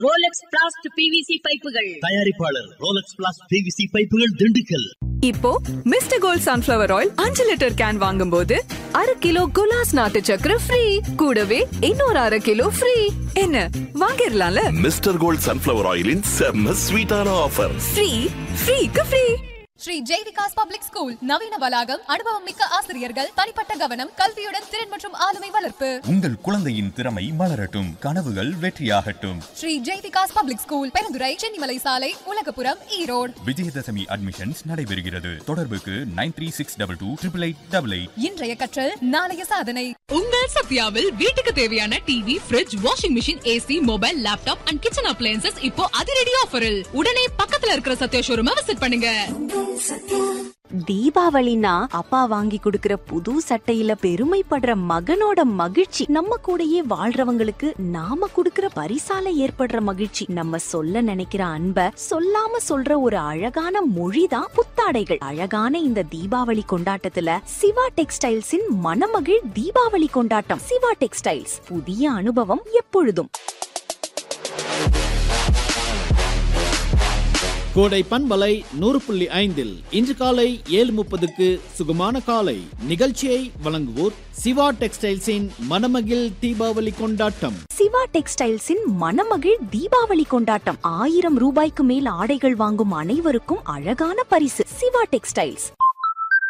Rolex blast PVC பைப்புகள் தயாரிப்பாளர் Rolex பிளாஸ் PVC பைப்புகள் திண்டுக்கல் இப்போ மிஸ்டர் கோல்ட் சன்ஃபிளவர் ஆயில் அஞ்சு லிட்டர் கேன் வாங்கும்போது அரை கிலோ குலாஸ் நாட்டு சக்கரை ஃப்ரீ கூடவே இன்னொரு அரை கிலோ ஃப்ரீ என்ன வாங்கிடலாம்ல மிஸ்டர் கோல்ட் சன்ஃபிளவர் ஆயிலின் செம்ம ஸ்வீட்டான ஆஃபர் ஃப்ரீ ஃப்ரீக்கு free Sri Jai Vikas public school நவீன வளாகம் அனுபவம் மிக்க ஆசிரியர்கள் தனிப்பட்ட கவனம் கல்வியுடன் திறன் மற்றும் ஆளுமை வளர்ப்பு உங்கள் குழந்தையின் திறமை மலரட்டும் கனவுகள் வெற்றியாகட்டும் ஸ்ரீ ஜெய் விகாஸ் பப்ளிக் ஸ்கூல் பெருந்துறை சென்னிமலை சாலை உலகபுரம் ஈரோடு விஜயதசமி அட்மிஷன்ஸ் நடைபெறுகிறது தொடர்புக்கு nine three six double two triple eight double eight இன்றைய கற்றல் நாளைய சாதனை உங்கள் சத்யாவில் வீட்டுக்கு தேவையான TV fridge washing machine AC mobile laptop and kitchen appliances இப்போ அதிரடி ஆஃபரில் உடனே பக்கத்துல இருக்கிற சத்யா ஷோரூமை விசிட் பண்ணுங்க தீபாவளினா அப்பா வாங்கி கொடுக்கிற புது சட்டையில பெருமைப்படுற மகனோட மகிழ்ச்சி நம்ம கூடயே வாழ்றவங்களுக்கு நாம கொடுக்கிற பரிசால ஏற்படுற மகிழ்ச்சி நம்ம சொல்ல நினைக்கிற அன்ப சொல்லாம சொல்ற ஒரு அழகான மொழிதான் புத்தாடைகள் அழகான இந்த தீபாவளி கொண்டாட்டத்துல சிவா டெக்ஸ்டைல்ஸின் மணமகிழ் தீபாவளி கொண்டாட்டம் சிவா டெக்ஸ்டைல்ஸ் புதிய அனுபவம் எப்பொழுதும் கோடை பண்பலை நூறு புள்ளி ஐந்தில் இன்று காலை ஏழு முப்பதுக்கு சுகமான காலை நிகழ்ச்சியை வழங்குவோர் சிவா டெக்ஸ்டைல்ஸின் மணமகிழ் தீபாவளி கொண்டாட்டம் சிவா டெக்ஸ்டைல்ஸின் மணமகிழ் தீபாவளி கொண்டாட்டம் ஆயிரம் ரூபாய்க்கு மேல் ஆடைகள் வாங்கும் அனைவருக்கும் அழகான பரிசு சிவா டெக்ஸ்டைல்ஸ்